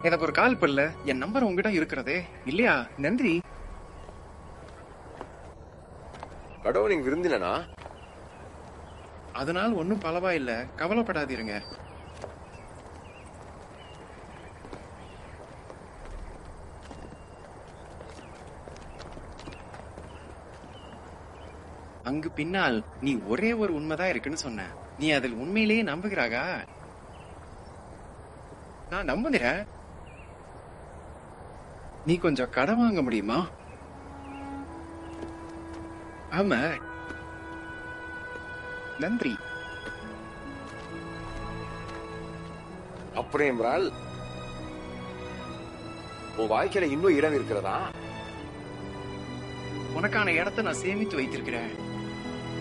எனக்கு ஒரு கால் பண்ணல என் நம்பர் உங்ககிட்ட இருக்கிறதே இல்லையா நன்றி கடவுள் நீங்க விருந்தினா அதனால் ஒன்னும் பலவா இல்ல கவலைப்படாதீருங்க அங்கு பின்னால் நீ ஒரே ஒரு உண்மைதான் இருக்குன்னு சொன்ன நீ அதில் உண்மையிலேயே நம்புகிறாகா நான் நம்புகிறேன் நீ கொஞ்சம் கடன் வாங்க முடியுமா ஆமா நன்றி அப்புறம் என்றால் உன் வாழ்க்கையில இன்னும் இடம் இருக்கிறதா உனக்கான இடத்தை நான் சேமித்து வைத்திருக்கிறேன்